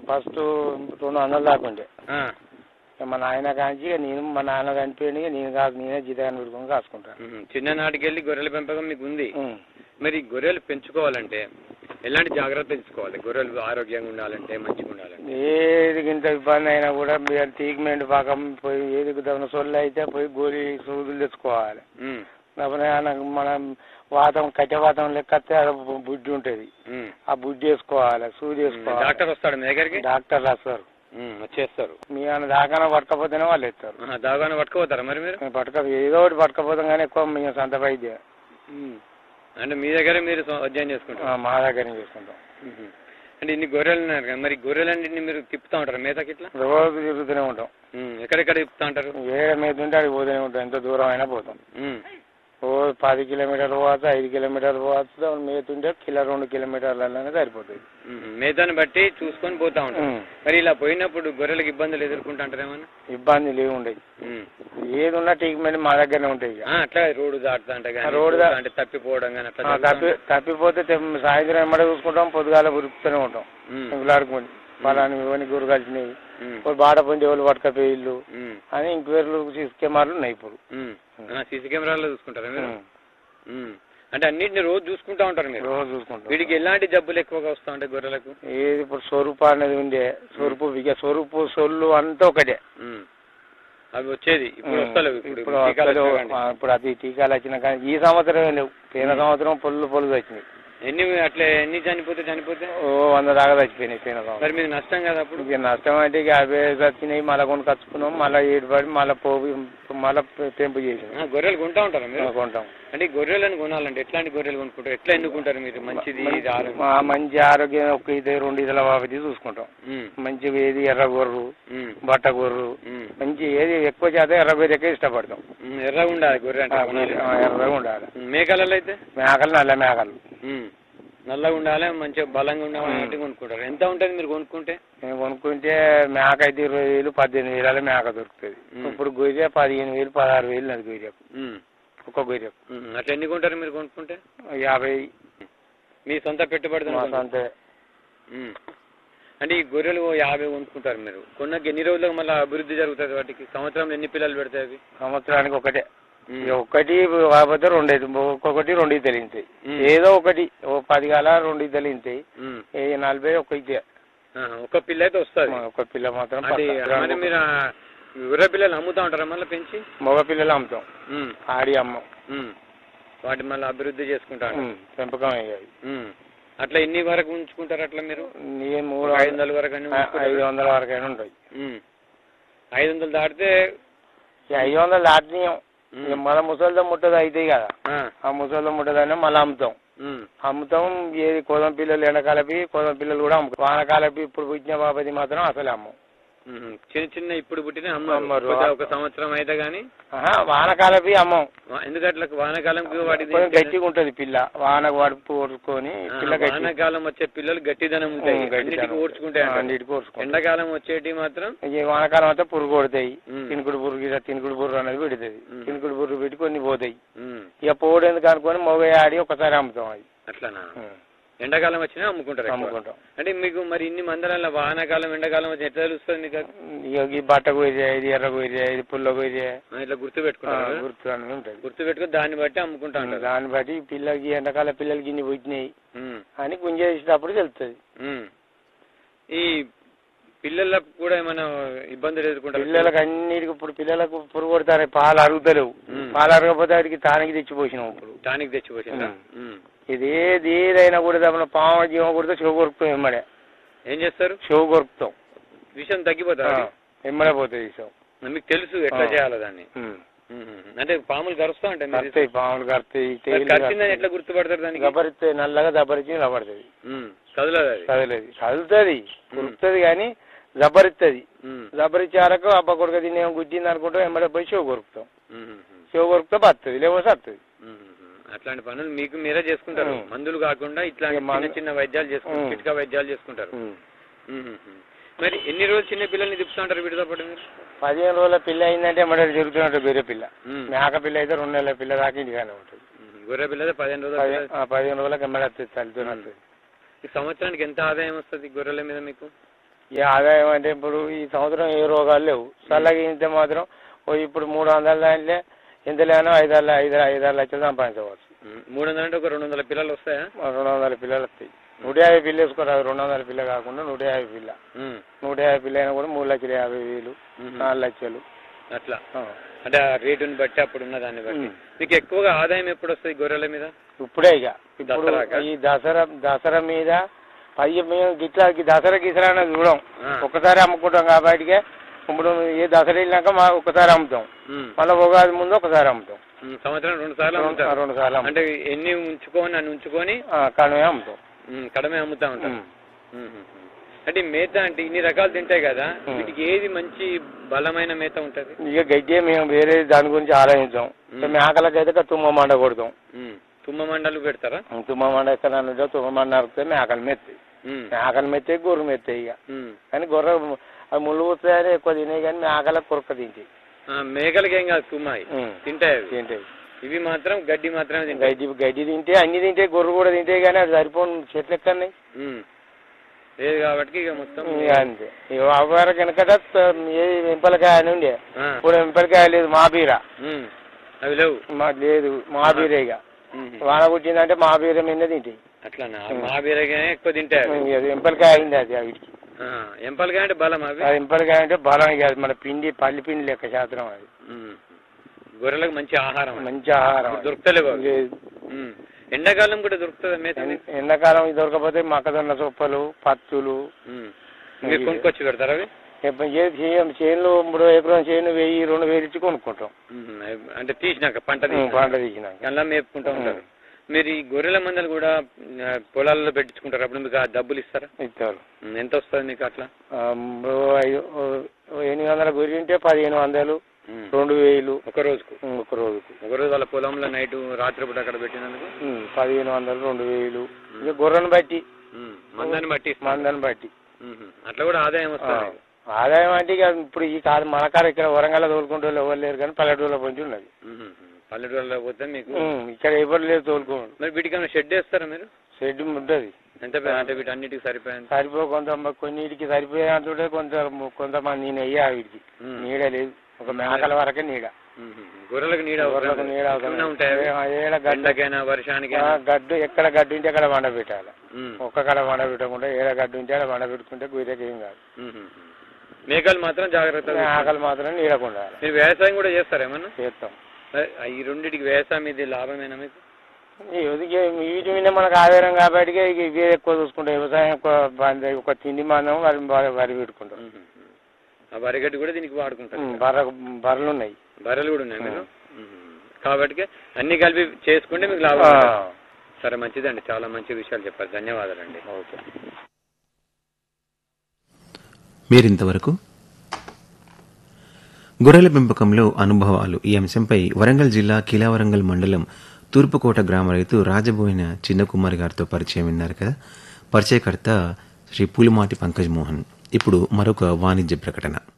First రెండు వందలు దాకా ఉండే ఆ, ఇక మా నాయన కాంచి ఇక నేను మా నాన్న చనిపోయింది ఇక నేను కాదు నేనే జీతాన్ని పెట్టుకొని కాసుకుంటాను ఉహు. చిన్ననాటికి వెళ్ళి గొర్రెల పెంపకం మీకు ఉంది ఉమ్. మరి గొర్రెలు పెంచుకోవాలంటే ఎలాంటి జాగ్రత్తలు తీసుకోవాలి గొర్రెలు ఆరోగ్యంగా ఉండాలంటే మంచిగా ఉండాలంటే ఏది ఇంత ఇబ్బంది అయినా కూడా మీరు ట్రీట్మెంట్ పాకం పోయి ఏది కుదరని సొల్లు అయితే పోయి గోళీ సూదులు తెచ్చుకోవాలి ఉమ్, లేకపోతే మనకు మనం వాతం కట్టె వాతం లెక్క వస్తే అది బు- బుడ్డి ఉంటుంది ఉమ్. ఆ బుడ్డి వేసుకోవాలి సూది వేసుకోవాలి డాక్టర్ వస్తాడు మీ దగ్గరికి డాక్టర్ రాస్తారు ఉమ్, వచ్చేస్తారు మీ ఆయన దాకా పట్టకపోతేనే వాళ్ళు ఎత్తారు ఆహా, దాగానే పట్టుకోపోతారా మరి మీరు మేము పట్టక ఏదో ఒకటి పట్టకపోతాం కానీ ఎక్కువ మేము సొంత వైద్యం ఉమ్. అంటే మీ దగ్గరే మీరు స్వ- అధ్యయనం చేసుకుంటారు ఆ, మా దగ్గరనే చేసుకుంటాం ఉహు. అంటే ఇన్ని గొర్రెలు ఉన్నారు కదా మరి గొర్రెలన్నింటినీ మీరు తిప్పుతా ఉంటారు మేతకి ఇట్లా రోజు తిరుగుతూనే ఉంటాం ఉమ్, ఎక్కడెక్కడ తిప్పుతా ఉంటారు ఏ మీద ఉంటే అడిగి పోతూనే ఉంటాం ఎంత దూరం అయినా పోతాం ఉమ్, ఓ పది కిలోమీటర్లు పోవచ్చు ఐదు కిలోమీటర్లు పోవచ్చు మేతుంటే కిలో రెండు కిలోమీటర్లలోనే సరిపోతుంది ఉమ్. మేతని బట్టి చూసుకొని పోతా ఉంటారు ఉమ్. మరి ఇలా పోయినప్పుడు గొర్రెలకు ఇబ్బందులు ఎదుర్కొంటా అంటారు ఏమన్నా ఇబ్బంది లేవు ఉండవు ఉమ్. ఏది ఉన్నా ట్రీట్మెంట్ మా దగ్గరనే ఉంటాయి ఇక. ఆ, అట్లా రోడ్డు దాటుతా అంటే ఆ, రోడ్డు దా- అంటే తప్పిపోవడం కానీ అట్లా ఆ, జరుగుతా తప్పి తప్పిపోతే తెమ్- సాయంత్రం ఎమ్మడే చూసుకుంటాం పొద్దుగాల ఉరుకుతూనే ఉంటాం ఉమ్, ఇంకులాడుకొని పలాని ఇవన్నీ గురు కలిసినవి ఉమ్, ఇప్పుడు బాట పొంది ఎవరు పట్టుకపోయి ఇల్లు ఉమ్, అని ఇంక్వైరీలు సీసీ కెమెరాలు ఉన్నాయి ఇప్పుడు ఉమ్. ఆ, సీసీ కెమెరాలో చూసుకుంటారా మీరు ఉమ్. ఉమ్. అంటే అన్నింటిని రోజు చూసుకుంటా ఉంటారు మీరు రోజు చూసుకుంటాం వీడికి ఎలాంటి జబ్బులు ఎక్కువగా వస్తా ఉంటాయి గొర్రెలకు ఏది ఇప్పుడు స్వరూప అనేది ఉండే స్వరూపు ఇక స్వరూపు సొల్లు అంతా ఒకటే ఉమ్. అవి వచ్చేది ఇప్పుడు వస్తలేవు ఇప్పుడు ఇప్పుడు టీకాలు వస్తలేవు. వచ్చినా కానీ. ఆ, ఇప్పుడు అది టీకాలు వచ్చినా కానీ ఈ సంవత్సరం లేవు పోయిన సంవత్సరం పొల్లు పొల్లు వచ్చినాయి ఎన్ని అట్లా ఎన్ని చనిపోతే చనిపోతే ఓ వంద దాకా చచ్చిపోయినాయి పోయిన సంవత్సరం మరి మీకు నష్టం కదా అప్పుడు ఇక నష్టం అంటే ఇక అవే వచ్చినాయి మళ్ళీ కొనుకొచ్చుకున్నాం మళ్ళీ ఏడు పడి మళ్ళీ పోగు మళ్ళీ పెంపు చేసినాం ఆ, గొర్రెలు కొంటా ఉంటారా మీరు కొంటాం అంటే ఈ గొర్రెలను కొనాలంటే ఎట్లాంటి గొర్రెలు కొనుక్కుంటారు ఎట్లా ఎన్నుకుంటారు మీరు మంచిది ఇది ఆరోగ్యం మా మంచి ఆరోగ్యం ఒక ఇది రెండు ఇదిల బాబతి చూసుకుంటాం ఉమ్, మంచిగా ఏది ఎర్ర గొర్రు ఉమ్, బట్ట గొర్రు ఉమ్, మంచి ఏది ఎక్కువ చేత ఎర్ర గొర్రెకే ఇష్టపడతాం ఉమ్, ఎర్రగా ఉండాలి గొర్రె అంటే కొనాలి. ఆ, ఎర్రగా ఉండాలి ఉమ్, మేకలలో అయితే మేకలు నల్ల మేకలు ఉమ్, నల్లగా ఉండాలి మంచిగా బలంగా ఉండాలి ఉమ్. అంటే కొనుక్కుంటారు ఎంత ఉంటుంది మీరు కొనుక్కుంటే మేము కొనుక్కుంటే మేక అయితే ఇరవై వేలు పద్దెనిమిది వేల మేక దొరుకుతుంది ఉమ్. ఇప్పుడు గొర్రె పదిహేను వేలు పదహారు వేలు అది గొర్రె ఉమ్, ఒక్క గొర్రె ఉమ్, అట్లా ఎన్ని కొంటారు మీరు కొనుక్కుంటే యాభై మీ సొంత పెట్టుబడి మా సొంత ఉమ్. అంటే ఈ గొర్రెలు ఓ యాభై కొనుక్కుంటారు మీరు కొన్నాక ఎన్ని రోజులకు మళ్ళీ అభివృద్ధి జరుగుతుంది వాటికి సంవత్సరంలో ఎన్ని పిల్లలు పెడతాయి అవి సంవత్సరానికి ఒకటే ఉమ్. ఇక ఒక్కటి కాకపోతే రెండు అయితే ఒక్కొక్కటి రెండు తెలింతాయి ఉమ్. ఏదో ఒకటి ఓ పది కాల రెండు తెలింతాయి ఉమ్. ఏ నలభై ఒక్క ఇదే ఆ, ఒక పిల్ల అయితే వస్తుంది ఒక పిల్ల మాత్రం అది పక్కా. మరి మీరు ఆ గొర్రె పిల్లలు అమ్ముతా ఉంటారా మళ్ళీ పెంచి మగ పిల్లలు అమ్ముతాం ఉమ్. ఆడి అమ్మం ఉమ్. వాటి మళ్ళీ అభివృద్ధి చేసుకుంటా ఉంటారు. ఉమ్, పెంపకం అయ్యాయి ఉమ్. అట్లా ఎన్ని వరకు ఉంచుకుంటారు అట్లా మీరు నేను మూడు ఐదు వందల వరకు అన్ని ఆ, ఉంచుకుంటారా? ఐదు వందల వరకు అయినా ఉంటాయి ఉమ్. ఐదు వందలు దాటితే ఈ ఐదు వందలు దాటినాం ఉమ్. ఇక మళ్ళీ ముసలితో ముట్టది అవుతాయి కదా ఆ. ఆ ముసలితో ముట్టదాన్ని మళ్ళీ అమ్ముతాం ఉమ్. అమ్ముతాం ఏది కోదం పిల్లలు ఎండకాలపి కోదం పిల్లలు కూడా అమ్ముతాం వానకాలపి ఇప్పుడు పుట్టిన బాబది మాత్రం అసలే అమ్మం ఉమ్. చిన్న చిన్న ఇప్పుడు పుట్టిన అమ్మరు. అమ్మరు కొద్దిగా ఒక సంవత్సరం అయితే గానీ ఆహా, వానకాలపి అమ్మం వా- ఎందుకట్లా వానాకాలంకి వాటికి కొంచెం గట్టిగా ఉంటది పిల్ల వానకు వడుపు ఓడుకొని ఆ, పిల్ల గట్టి వానాకాలం వచ్చే పిల్లలు గట్టిదనం ఉంటాయి ఉమ్, గట్టిదనం అన్నిటికీ ఉంటాయి. ఓడ్చుకుంటాయి అంటారు. అన్నిటికీ ఓడ్చుకుంటాయి. ఎండాకాలం వచ్చేటి మాత్రం ఈ వానకాలం అంతా పురుగు కొడతాయి ఉమ్. తినుకుడు పురుగు ఇలా తినుకుడు పురుగు అనేది పెడుతుంది ఉమ్. తినుకుడు పురుగు పెట్టి కొన్ని పోతాయి ఉమ్. ఇక పోడు ఎందుకు అనుకొని మొగ ఆడి ఒకసారి అమ్ముతాం అది అట్లానా ఉమ్. ఎండాకాలం వచ్చినా అమ్ముకుంటారు ఎక్కువ. అమ్ముకుంటాం అంటే మీకు మరి ఇన్ని మందల వానాకాలం ఎండాకాలం వచ్చి ఎట్లా తెలుస్తుంది మీకు అది? ఇక ఈ బట్ట కొయ్యే ఇది ఎర్ర కొయ్యే ఇది పుల్ల కొయ్యే ఆ, ఇట్లా గుర్తు పెట్టుకుంటారు గుర్తు అనేది ఉంటుంది గుర్తు పెట్టుకుని దాన్ని బట్టి అమ్ముకుంటా ఉంటారు దాన్ని బట్టి పిల్లకి ఎండాకాల పిల్లలకి ఇన్ని పుట్టినాయి ఉమ్. అని గుంజేసేటప్పుడు తెలుస్తుంది ఉమ్. ఈ పిల్లలకు కూడా ఏమైనా ఇబ్బందులు ఎదుర్కొంటారు పిల్లలకు అన్నిటికి ఇప్పుడు పిల్లలకు పురుగు కొడతారు పాలు అరుగుతలేవు ఉమ్. పాలు అరగకపోతే వాడికి తానికి తెచ్చిపోసినాం ఇప్పుడు టానిక్ తెచ్చిపోసిందా ఉమ్. ఇది ఏది ఏదైనా కూడా తప్పన పాము జీవం కొడితే చెవు కొరుకుతాం ఎమ్మడే ఏం చేస్తారు చెవు కొరుకుతాం విషయం తగ్గిపోతా ఆ, ఎమ్మడే పోతుంది చెవు మీకు తెలుసు ఎట్లా ఆ. చేయాలో దాన్ని ఉమ్. ఉమ్. అంటే పాములు కరుస్తా ఉంటాయి మీరు కరుతాయి పాములు కరుతాయి మరి తేలు కరిచిందని ఎట్లా గుర్తుపడతారు దానికి దబరిస్తాయి నల్లగా దబరించి నిలబడుతుంది ఉమ్. కదలదు అది కదలేదు కదులుతుంది కొరుకుతుంది కానీ జబరిస్తుంది ఉమ్. జబరిచ్చారకు అబ్బా కొడుకు దీన్ని ఏమో గుద్దింది అనుకుంటాం ఎమ్మడే పోయి చెవు కొరుకుతాం ఉమ్. ఉమ్. చెవు కొరుకుతే బతుంది లేకపోతే వస్తుంది ఉమ్. అట్లాంటి పనులు మీకు మీరే చేసుకుంటారు ఉమ్. మందులు కాకుండా ఇట్లాంటి ఇక మందు- చిన్న చిన్న వైద్యాలు చేసుకుంటారు ఉమ్. చిట్కా వైద్యాలు చేసుకుంటారు ఉమ్. ఉమ్. ఉమ్. మరి ఎన్ని రోజులు చిన్న పిల్లల్ని తిప్పుతా ఉంటారు వీటితో పాటు మీరు పదిహేను రోజుల పిల్ల అయిందంటే ఎమ్మడే జరుగుతున్నట్టు వేరే పిల్ల ఉమ్. మేక పిల్ల అయితే రెండు నెలల పిల్ల దాకా ఇంటిగానే ఉంటుంది ఉమ్. గొర్రె పిల్లదే పదిహేను రోజులు పది- ఆ, పదిహేను రోజులకు ఎమ్మడే వస్తుంది తల్లితో వస్తుంది ఈ సంవత్సరానికి ఎంత ఆదాయం వస్తుంది గొర్రెల మీద మీకు ఈ ఆదాయం అంటే ఇప్పుడు ఈ సంవత్సరం ఏ రోగాలు లేవు చల్లగా ఇంత మాత్రం ఓ ఇప్పుడు మూడు వందల దాంట్లో ఎంత లేనో ఐదు ఐదు ఐదారు లక్షలు సంపాదించవచ్చు ఉమ్, మూడు వందలు అంటే ఒక రెండు వందల పిల్లలు వస్తాయా రెండు వందల పిల్లలు వస్తాయి నూట యాభై పిల్ల వేసుకోరాదు రెండు వందల పిల్ల కాకుండా నూట యాభై పిల్ల ఉమ్, నూట యాభై పిల్ల అయినా కూడా మూడు లక్షల యాభై వేలు ఉమ్. నాలుగు లక్షలు అట్లా ఆ. అంటే ఆ రేటుని బట్టి అప్పుడు ఉన్న దాన్ని బట్టి ఉమ్. మీకు ఎక్కువగా ఆదాయం ఎప్పుడు వస్తుంది గొర్రెల మీద ఇప్పుడే ఇక ఇప్పుడు దసరాకా? ఈ దసరా దసరా మీద పై మేము గిట్లా ఈ దసరా గిసరా అనేది చూడం ఆ. ఒక్కసారి అమ్ముకుంటాం కాబట్టి ఇప్పుడు ఏ దసరా వెళ్ళినాక మా ఒక్కసారి అమ్ముతాం ఉమ్, మళ్ళీ ఉగాది ముందు ఒకసారి అమ్ముతాం ఉమ్, సంవత్సరం రెండు సార్లు రెండు అమ్ముతారు రెండు సార్లు అమ్ముతాం అంటే ఎన్ని ఉంచుకొని అన్ని ఉంచుకొని ఆ, కనుమే అమ్ముతాం ఉమ్, కడమే అమ్ముతా ఉంటారు ఉమ్. ఉమ్, ఉమ్, ఉమ్. అంటే మేత అంటే ఇన్ని రకాలు తింటాయి కదా ఉమ్. వీటికి ఏది మంచి బలమైన మేత ఉంటది ఇక గడ్డి మేము వేరే దాని గురించి ఆలోచించాం ఉమ్. ఇక మేకలకి అయితే తుమ్మ మండ కొడతాం ఉమ్, తుమ్మ మండలు పెడతారా తుమ్మ మండ ఎక్కడ ఉంటే తుమ్మ మండ నరికితే మేకలు మెత్తాయి ఉమ్, మేకలు మెత్తాయి గొర్రె మెత్తాయి ఇక ఉమ్. కానీ గొర్రె అవి ముళ్ళు పోతాయని ఎక్కువ తినే కానీ మేకలకు కురక తింటాయి ఆ, మేకలకి ఏం కాదు తుమ్మాయి ఉమ్. తింటాయి అవి తింటాయి ఇవి మాత్రం గడ్డి మాత్రమే తింటాయి గడ్డి గడ్డి తింటే అన్ని తింటే గొర్రె కూడా తింటాయి కానీ అది సరిపోను చెట్లు ఎక్కన్నాయి ఉమ్. లేదు కాబట్టి ఇక మొత్తం ఇక అంతే ఇక అవ్వారు కనుకట ఏ వెంపలకాయ అని ఉండే ఆ, ఇప్పుడు వెంపలకాయ లేదు మా బీర ఉమ్. అవి లేవు మా లేదు మా బీరే ఇక ఉమ్. వాన కుట్టిందంటే మా బీర మీద తింటాయి అట్లానా మా బీరగానే ఎక్కువ తింటాయి అవి ఇక అది వెంపలకాయ అయింది అది వీటికి ఆ, ఎంపలకాయ అంటే బలం అవి అది వెంపలకాయ అంటే బలం ఇక అది మన పిండి పల్లి పిండి లెక్క శాస్త్రం అది ఉమ్. గొర్రెలకు మంచి ఆహారం అది. మంచి ఆహారం ఇప్పుడు అది. దొరుకుతలేవు అవి. లేదు. ఉమ్. ఎండాకాలం కూడా దొరుకుతుంది మేత ఎన్- ఎండాకాలం ఇది దొరకపోతే మొక్కజొన్న సొప్పలు పత్తులు ఉమ్. మీరు కొనుక్కొచ్చి పెడతారా అవి ఎప్ప- ఏ చేయం చేనులు మూడు ఎకరం చేను వెయ్యి రెండు వేలు ఇచ్చి కొనుక్కుంటాం ఉమ్. అవి- అంటే తీసినాక పంట ఉం, తీసినాక. పంట తీసినాక అలా మేపుకుంటూ ఉంటారు మీరు ఈ గొర్రెల మందలు కూడా ఆ, పొలాల్లో పెట్టించుకుంటారు అప్పుడు మీకు ఆ డబ్బులు ఇస్తారా ఇస్తారు ఉమ్. ఎంత వస్తుంది మీకు అట్లా ఆ, ఓ ఐదు ఓ ఎనిమిది వందల గురి ఉంటే పదిహేను వందలు ఉమ్. రెండు వేలు ఒక రోజుకు ఉం, ఒక రోజుకు ఒక రోజు వాళ్ళ పొలంలో నైట్ రాత్రిపూట అక్కడ పెట్టినందుకు ఉం, పదిహేను వందలు రెండు వేలు ఇక గొర్రెను బట్టి ఉమ్. మందాన్ని బట్టి ఇస్తారు. మందని బట్టి ఉమ్. అట్లా కూడా ఆదాయం ఆ, వస్తుంది మీకు. ఆదాయం అంటే ఇక ఇప్పుడు ఈ కాదు మన కాడ ఇక్కడ వరంగల్ తోలుకుంటే వాళ్ళు ఎవరు లేరు కానీ పల్లెటూరులో పొంచి ఉన్నది ఉమ్. పల్లెటూరులో పోతే మీకు ఉం, ఇక్కడ ఎవరు లేరు తోలుకోండి మరి వీటికి షెడ్ వేస్తారా మీరు షెడ్ ఉంటుంది ఎంత పె- అంటే వీటి అన్నిటికి సరిపోయేంత సరిపో కొంత కొన్నిటికి సరిపోయేంత ఉంటే కొంత కొంతమంది నేను అయ్యా వీటికి ఉమ్. నీడ లేదు ఒక మేకల వరకే నీడ ఉమ్. గొర్రెలకు నీడ గొర్రెలకు అవసరం నీడ లేదు. అవసరం ఎట్లున్నా ఉంటాయి అవి? ఏ- ఏడ గడ్డ ఎండకైనా ఆ, వర్షానికైనా గడ్డు ఎక్కడ గడ్డు ఉంటే అక్కడ వండ పెట్టాలి ఉమ్. ఒక్క కడ వండ పెట్టకుండా ఏడ గడ్డు ఉంటే అక్కడ వండ పెట్టుకుంటే గురికి ఏం కాదు ఉమ్. మేకలు మాత్రం జాగ్రత్తగా ఆకలి మాత్రం నీడకుండా మీరు వ్యవసాయం కూడా చేస్తారా ఏమన్నా చేస్తాం అ- ఈ రెండింటికి వ్యవసాయం ఇది లాభమేనా మీకు ఈ ఉదికి వీటి మీద మనకు ఆధారం కాబట్టి ఇక ఇవే ఎక్కువ చూసుకుంటాం వ్యవసాయం ఎక్కువ బంద్ ఒక తిండి మందం వరి వరి- వరి పెట్టుకుంటాం ఉమ్. ఆ వరిగడ్డి కూడా దీనికి వాడుకుంటారు ఉమ్, బర్ర బర్రెలు ఉన్నాయి బర్రెలు కూడా ఉన్నాయి మీరు ఉమ్. కాబట్టి అన్ని కలిపి చేసుకుంటే మీకు ఆ, లాభం ఉంటుంది. సరే మంచిదండి చాలా మంచి విషయాలు చెప్పారు ధన్యవాదాలండి ఓకే మీరింతవరకు గొర్రెల పెంపకంలో అనుభవాలు ఈ అంశంపై వరంగల్ జిల్లా కిలావరంగల్ మండలం తూర్పుకోట గ్రామ రైతు రాజబోయిన చిన్నకుమారి గారితో పరిచయం విన్నారు కదా పరిచయకర్త శ్రీ పూలిమాటి పంకజ్ మోహన్ ఇప్పుడు మరొక వాణిజ్య ప్రకటన